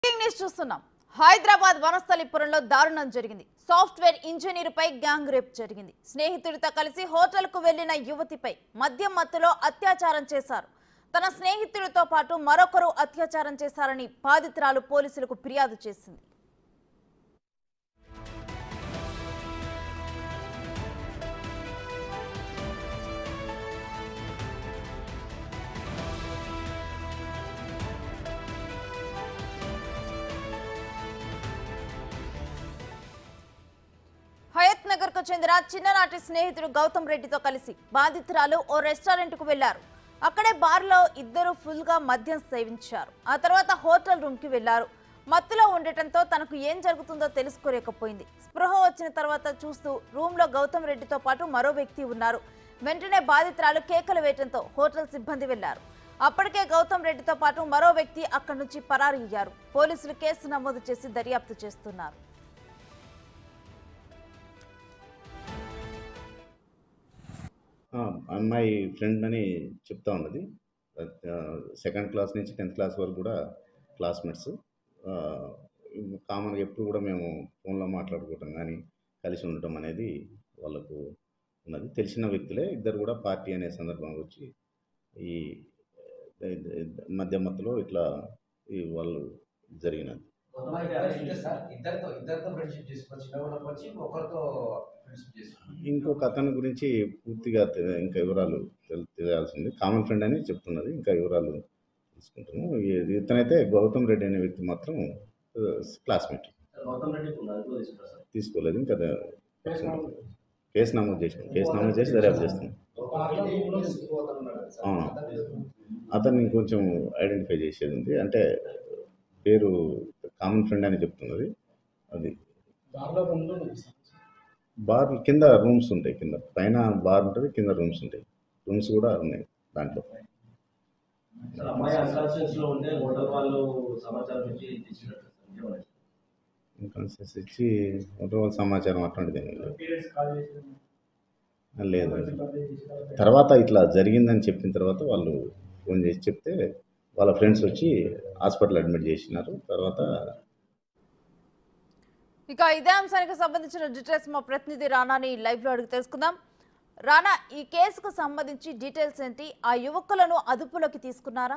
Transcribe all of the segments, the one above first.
Breaking news చూస్తున్నాం హైదరాబాద్ వనస్థలిపురంలో దారుణం జరిగింది సాఫ్ట్వేర్ ఇంజనీరుపై గ్యాంగ్ రేప్ జరిగింది స్నేహితుడితో కలిసి హోటల్కు వెళ్లిన యువతిపై మద్యం మత్తులో అత్యాచారం చేశారు తన స్నేహితుడితో పాటు మరొకరు అత్యాచారం చేశారని బాధితురాలు పోలీసులకు ఫిర్యాదు చేసింది హయత్ నగర్ కు చెందిన చిన్ననాటి స్నేహితుడు గౌతమ్ రెడ్డితో కలిసి బాధితురాలు ఓ రెస్టారెంట్ కు వెళ్లారు అక్కడే బార్లో ఇద్దరు ఫుల్ గా మద్యం సేవించారు ఆ తర్వాత హోటల్ రూమ్ కి వెళ్లారు మత్తులో ఉండటంతో తనకు ఏం జరుగుతుందో తెలుసుకోలేకపోయింది స్పృహ వచ్చిన తర్వాత చూస్తూ రూమ్ లో గౌతమ్ రెడ్డితో పాటు మరో వ్యక్తి ఉన్నారు వెంటనే బాధితురాలు కేకలు వేయడంతో హోటల్ సిబ్బంది వెళ్లారు అప్పటికే గౌతమ్ రెడ్డితో పాటు మరో వ్యక్తి అక్కడి నుంచి పరారయ్యారు పోలీసులు కేసు నమోదు చేసి దర్యాప్తు చేస్తున్నారు ఆ, అమ్మాయి ఫ్రెండ్ అని చెప్తా ఉన్నది ఆ, సెకండ్ క్లాస్ నుంచి టెన్త్ క్లాస్ వరకు కూడా క్లాస్మేట్స్ ఆ, కామన్గా ఎప్పుడు కూడా మేము ఫోన్లో మాట్లాడుకోవటం కానీ కలిసి ఉండటం అనేది వాళ్ళకు ఉన్నది తెలిసిన వ్యక్తులే ఇద్దరు కూడా పార్టీ అనే సందర్భంగా వచ్చి ఈ మధ్య మధ్యలో ఇట్లా ఈ వాళ్ళు జరిగినది కొంతమంది అరెస్ట్ చేస్తారు ఇద్దరితో ఇద్దరితో ఫ్రెండ్షిప్ చేసుకోవచ్చు చిన్నప్పుడు వచ్చి ఒకరితో ఫ్రెండ్షిప్ చేసుకోవచ్చు ఇంకొక అతని గురించి పూర్తిగా తె- ఇంకా వివరాలు తెల్- తెలియాల్సింది కామన్ ఫ్రెండ్ అని చెప్తున్నది ఇంకా వివరాలు తీసుకుంటున్నాము ఈ- ఇతనైతే గౌతమ్ రెడ్డి అనే వ్యక్తి మాత్రం క్లాస్మేట్ గౌతమ్ రెడ్డి ఉన్నారు తీసుకుంటారు సార్ తీసుకోలేదు ఇంకా ద- కేసు నమోదు చేసినాం కేసు నమోదు చేసి దర్యాప్తు చేస్తున్నాం అవును. అతన్ని కొంచెం ఐడెంటిఫై చేసేది ఉంది అంటే పేరు కామన్ ఫ్రెండ్ అని చెప్తున్నది అది బార్ కింద రూమ్స్ ఉంటాయి కింద పైన బార్ ఉంటుంది కింద రూమ్స్ ఉంటాయి రూమ్స్ కూడా ఉన్నాయి దాంట్లో సార్ అమ్మాయి అన్కాన్షియస్ లో ఉంటే హోటల్ వాళ్ళు సమాచారం ఇచ్చి తీసుకున్నట్టు సార్ ఇంకేమన్నా ఇన్కాన్షియస్ ఇచ్చి ఒకటి వాళ్ళ సమాచారం అట్లాంటిది ఏమీ లేదు లేదు తర్వాత ఇట్లా జరిగిందని చెప్పిన తర్వాత వాళ్ళు ఫోన్ చేసి చెప్తే వాళ్ళ ఫ్రెండ్స్ వచ్చి హాస్పిటల్ అడ్మిట్ చేసినారు తర్వాత ఇక ఇదే అంశానికి సంబంధించిన డీటెయిల్స్ మా ప్రతినిధి రానాని లైవ్ లో అడిగి తెలుసుకుందాం రానా ఈ కేసుకు సంబంధించి డీటెయిల్స్ ఏంటి ఆ యువకులను అదుపులోకి తీసుకున్నారా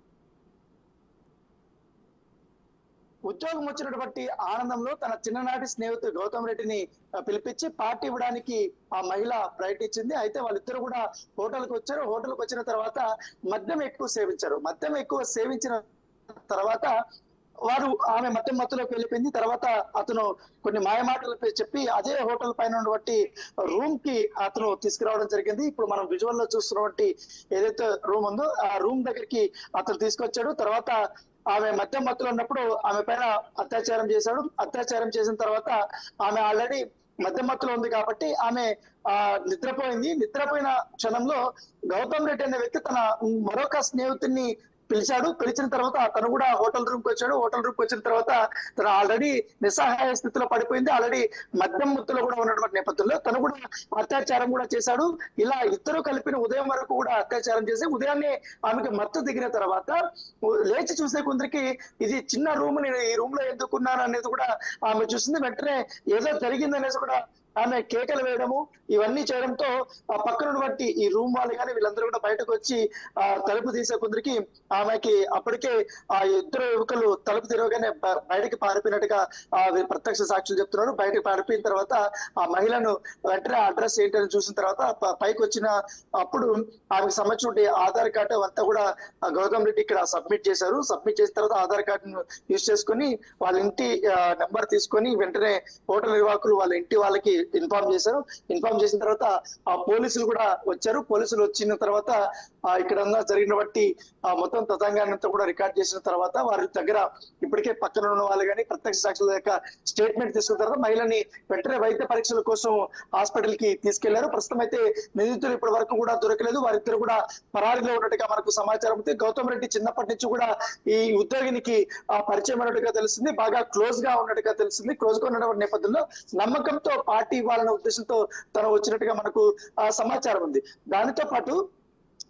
ఉద్యోగం వచ్చినటువంటి ఆనందంలో తన చిన్ననాటి స్నేహితుడు గౌతమ్ రెడ్డిని ఆ, పిలిపించి పార్టీ ఇవ్వడానికి ఆ మహిళ ప్రయత్నించింది అయితే వాళ్ళిద్దరు కూడా హోటల్కి వచ్చారు హోటల్కి వచ్చిన తర్వాత మద్యం ఎక్కువ సేవించారు మద్యం ఎక్కువ సేవించిన తర్వాత వారు ఆమె మద్యం మత్తులోకి వెళ్ళిపోయింది తర్వాత అతను కొన్ని మాయమాటలు చెప్పి అదే హోటల్ పైన ఉన్నటువంటి రూమ్ కి అతను తీసుకురావడం జరిగింది ఇప్పుడు మనం విజువల్ లో చూస్తున్నటువంటి ఏదైతే రూమ్ ఉందో ఆ రూమ్ దగ్గరికి అతను తీసుకొచ్చాడు తర్వాత ఆమె మద్యం మత్తులో ఉన్నప్పుడు ఆమె పైన అత్యాచారం చేశాడు అత్యాచారం చేసిన తర్వాత ఆమె ఆల్రెడీ మద్యం మత్తులో ఉంది కాబట్టి ఆమె ఆ నిద్రపోయింది నిద్రపోయిన క్షణంలో గౌతమ్ రెడ్డి అనే వ్యక్తి తన మరొక స్నేహితుడిని పిలిచాడు పిలిచిన తర్వాత తను కూడా హోటల్ రూమ్ కి వచ్చాడు హోటల్ రూమ్ కి వచ్చిన తర్వాత తను ఆల్రెడీ నిస్సహాయ స్థితిలో పడిపోయింది ఆల్రెడీ మద్యం ముత్తులో కూడా ఉన్నటువంటి నేపథ్యంలో తను కూడా అత్యాచారం కూడా చేశాడు ఇలా ఇద్దరు కలిపిన ఉదయం వరకు కూడా అత్యాచారం చేసి ఉదయాన్నే ఆమెకి మత్తు దిగిన తర్వాత లేచి చూసే కొందరికి ఇది చిన్న రూమ్ నేను ఈ రూమ్ లో ఎందుకున్నాను అనేది కూడా ఆమె చూసింది వెంటనే ఏదో జరిగింది అనేసి కూడా ఆమె కేకలు వేయడము ఇవన్నీ చేయడంతో ఆ పక్కన ఉన్నటువంటి ఈ రూమ్ వాళ్ళు కానీ వీళ్ళందరూ కూడా బయటకు వచ్చి ఆ తలుపు తీసే కొందరికి ఆమెకి అప్పటికే ఆ ఇద్దరు యువకులు తలుపు తిరగగానే బ- బయటికి పారిపోయినట్టుగా ఆ వీళ్ళు ప్రత్యక్ష సాక్షులు చెప్తున్నారు బయటకు పారిపోయిన తర్వాత ఆ మహిళను వెంటనే అడ్రస్ ఏంటని చూసిన తర్వాత ప- పైకి వచ్చిన అప్పుడు ఆమెకు సంబంధించిన ఆధార్ కార్డు అంతా కూడా ఆ గౌతమ్ రెడ్డి ఇక్కడ సబ్మిట్ చేశారు సబ్మిట్ చేసిన తర్వాత ఆధార్ కార్డును యూజ్ చేసుకొని వాళ్ళ ఇంటి నెంబర్ తీసుకొని వెంటనే హోటల్ నిర్వాహకులు వాళ్ళ ఇంటి వాళ్ళకి ఇన్ఫార్మ్ చేశారు ఇన్ఫార్మ్ చేసిన తర్వాత ఆ పోలీసులు కూడా వచ్చారు పోలీసులు వచ్చిన తర్వాత ఆ ఇక్కడ ఉన్న జరిగిన బట్టి ఆ మొత్తం తతంగాన్ని అంతా కూడా రికార్డ్ చేసిన తర్వాత వారి దగ్గర ఇప్పటికే పక్కన ఉన్న వాళ్ళు కానీ ప్రత్యక్ష సాక్షుల యొక్క స్టేట్మెంట్ తీసుకున్న తర్వాత మహిళని వెంటనే వైద్య పరీక్షల కోసం హాస్పిటల్ కి తీసుకెళ్లారు ప్రస్తుతం అయితే నిందితులు ఇప్పటి వరకు కూడా దొరకలేదు వారిద్దరు కూడా పరారీలో ఉన్నట్టుగా మనకు సమాచారం ఉంది గౌతమ్ రెడ్డి చిన్నప్పటి నుంచి కూడా ఈ ఉద్యోగినికి ఆ, పరిచయం అయినట్టుగా తెలిసింది బాగా క్లోజ్ గా ఉన్నట్టుగా తెలిసింది క్లోజ్ గా ఉన్న నేపథ్యంలో నమ్మకంతో పార్టీ ఇవ్వాలనే ఉద్దేశంతో తను వచ్చినట్టుగా మనకు ఆ, సమాచారం ఉంది దానితో పాటు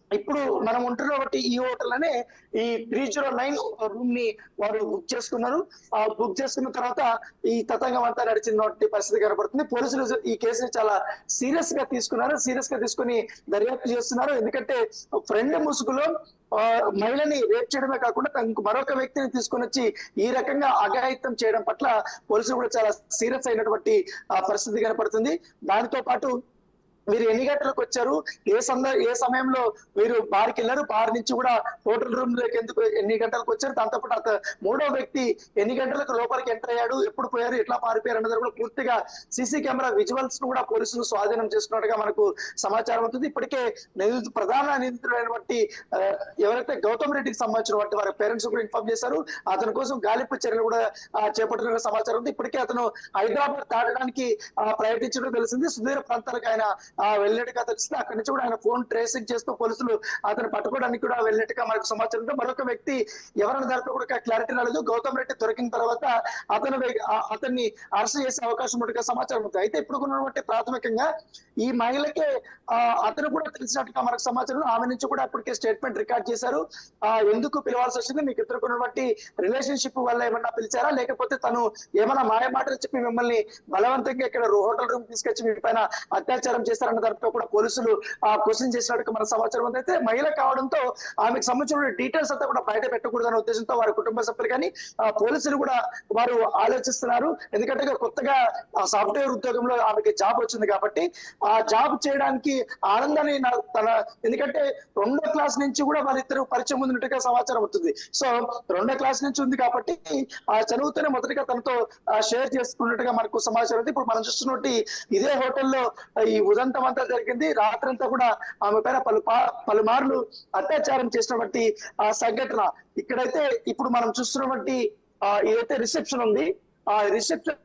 ఇప్పుడు మనం ఉంటున్న బట్టి ఈ హోటల్ అనే ఈ త్రీ జీరో నైన్ రూమ్ ని వారు బుక్ చేసుకున్నారు ఆ బుక్ చేసుకున్న తర్వాత ఈ తతంగం అంతా నడిచినటువంటి పరిస్థితి కనబడుతుంది పోలీసులు ఈ కేసుని చాలా సీరియస్ గా తీసుకున్నారు సీరియస్ గా తీసుకుని దర్యాప్తు చేస్తున్నారు ఎందుకంటే ఫ్రెండ్ ముసుగులో ఆ, మహిళని రేప్ చేయడమే కాకుండా తనకు మరొక వ్యక్తిని తీసుకొని వచ్చి ఈ రకంగా అఘాయిత్యం చేయడం పట్ల పోలీసులు కూడా చాలా సీరియస్ అయినటువంటి ఆ, పరిస్థితి కనపడుతుంది దానితో పాటు మీరు ఎన్ని గంటలకు వచ్చారు ఏ సంద ఏ సమయంలో మీరు బార్కి వెళ్ళారు బార్ నుంచి కూడా హోటల్ రూమ్ లోకి ఎందుకు ఎన్ని గంటలకు వచ్చారు దాంతో పాటు అత మూడో వ్యక్తి ఎన్ని గంటలకు లోపలికి ఎంటర్ అయ్యాడు ఎప్పుడు పోయారు ఎట్లా పారిపోయారు అన్నది కూడా పూర్తిగా సీసీ కెమెరా విజువల్స్ ను కూడా పోలీసులు స్వాధీనం చేసుకున్నట్టుగా మనకు సమాచారం అవుతుంది ఇప్పటికే నిందితు ప్రధాన నిందితుడైనటువంటి ఆ, ఎవరైతే గౌతమ్ రెడ్డికి సంబంధించినటువంటి వారి పేరెంట్స్ కూడా ఇన్ఫార్మ్ చేశారు అతని కోసం గాలింపు చర్యలు కూడా ఆ, చేపట్టిన సమాచారం ఉంది ఇప్పటికే అతను హైదరాబాద్ దాటడానికి ఆ, ప్రయత్నించడం తెలిసింది సుదూర ప్రాంతాలకు ఆయన ఆ, వెళ్ళినట్టుగా తెలిసింది అక్కడి నుంచి కూడా ఆయన ఫోన్ ట్రేసింగ్ చేస్తూ పోలీసులు అతను పట్టుకోవడానికి కూడా వెళ్ళినట్టుగా మనకు సమాచారం ఉంది మరొక వ్యక్తి ఎవరైనా దాంట్లో కూడా క్లారిటీ రాలేదు గౌతమ్ రెడ్డి దొరికిన తర్వాత అతను వే- ఆ- అతన్ని అరెస్ట్ చేసే అవకాశం ఉన్నట్టుగా సమాచారం ఉంది అయితే ఇప్పుడు ఉన్నటువంటి ప్రాథమికంగా ఈ మహిళకే ఆ, అతను కూడా తెలిసినట్టుగా మనకు సమాచారం ఉంది. ఆమె నుంచి కూడా ఇప్పటికే స్టేట్మెంట్ రికార్డ్ చేశారు ఆ, ఎందుకు పిలవాల్సి వచ్చింది మీకు ఇద్దరుకున్నటువంటి రిలేషన్షిప్ వల్ల ఏమన్నా పిలిచారా లేకపోతే తను ఏమైనా మాయ మాటలు చెప్పి మిమ్మల్ని బలవంతంగా ఇక్కడ హోటల్ రూమ్ తీసుకొచ్చి మీ పైన అత్యాచారం చేశారన్న దాంట్లో కూడా పోలీసులు ఆ క్వశ్చన్ చేసినట్టు మన సమాచారం ఉంది అయితే మహిళ కావడంతో ఆమెకు సంబంధించిన డీటెయిల్స్ అంతా కూడా బయట పెట్టకూడదనే ఉద్దేశంతో వారి కుటుంబ సభ్యులు కానీ ఆ, పోలీసులు కూడా వారు ఆలోచిస్తున్నారు ఎందుకంటే ఇక కొత్తగా ఆ సాఫ్ట్వేర్ ఉద్యోగంలో ఆమెకి జాబ్ వచ్చింది కాబట్టి ఆ జాబ్ చేయడానికి ఆనందాన్ని నా- తన ఎందుకంటే రెండో క్లాస్ నుంచి కూడా వాళ్ళిద్దరు పరిచయం ఉన్నట్టుగా సమాచారం అవుతుంది సో రెండో క్లాస్ నుంచి ఉంది కాబట్టి ఆ చదువుతూనే మొదటిగా తనతో షేర్ చేసుకున్నట్టుగా మనకు సమాచారం ఉంది ఇప్పుడు మనం చూస్తున్నట్టు ఇదే హోటల్లో ఈ ఉదంతం అంతా జరిగింది రాత్రంతా కూడా ఆమె పైన పలు పా- పలుమార్లు అత్యాచారం చేసినటువంటి ఆ సంఘటన ఇక్కడైతే ఇప్పుడు మనం చూస్తున్నటువంటి ఆ ఏదైతే రిసెప్షన్ ఉంది ఆ రిసెప్షన్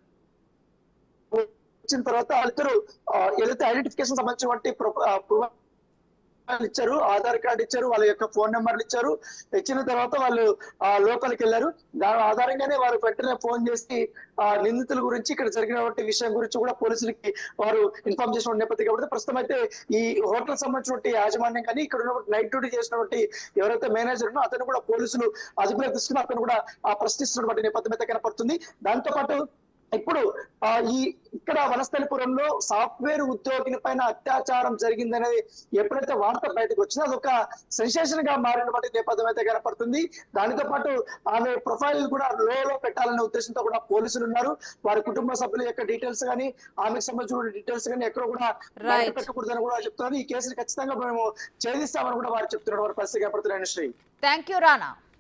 వచ్చిన తర్వాత వాళ్ళిద్దరు ఆ, ఏదైతే ఐడెంటిఫికేషన్ సంబంధించినటువంటి ప్రొ- ఆ, ప్రొ- ఇచ్చారు ఆధార్ కార్డు ఇచ్చారు వాళ్ళ యొక్క ఫోన్ నెంబర్లు ఇచ్చారు ఇచ్చిన తర్వాత వాళ్ళు ఆ లోపలికి వెళ్ళారు దాని ఆధారంగానే వారు వెంటనే ఫోన్ చేసి ఆ నిందితుల గురించి ఇక్కడ జరిగినటువంటి విషయం గురించి కూడా పోలీసులకి వారు ఇన్ఫార్మ్ చేసిన నేపథ్యం కాబట్టి ప్రస్తుతం అయితే ఈ హోటల్ సంబంధించినటువంటి యాజమాన్యం కానీ ఇక్కడ ఉన్న నైట్ డ్యూటీ చేసినటువంటి ఎవరైతే మేనేజర్ ఉన్నో అతను కూడా పోలీసులు అదుపులోకి తీసుకుని అతను కూడా ఆ ప్రశ్నిస్తున్నటువంటి నేపథ్యం అయితే కనపడుతుంది దాంతో పాటు ఇప్పుడు ఆ ఈ ఇక్కడ వనస్థలిపురంలో సాఫ్ట్వేర్ ఉద్యోగిని పైన అత్యాచారం జరిగిందనేది ఎప్పుడైతే వార్త బయటకు వచ్చిందో అదొక సెన్సేషన్ గా మారినటువంటి నేపథ్యం అయితే కనపడుతుంది దానితో పాటు ఆమె ప్రొఫైల్ కూడా లో లో పెట్టాలనే ఉద్దేశంతో కూడా పోలీసులు ఉన్నారు వారి కుటుంబ సభ్యుల యొక్క డీటెయిల్స్ కానీ ఆమెకు సంబంధించిన డీటెయిల్స్ కానీ ఎక్కడ కూడా బయట Right. పెట్టకూడదని కూడా చెప్తున్నారు ఈ కేసుని ఖచ్చితంగా మేము ఛేదిస్తామని కూడా వారు చెప్తున్నారు వారి పరిస్థితి కనపడుతున్నాయి శ్రీ థ్యాంక్ యూ రానా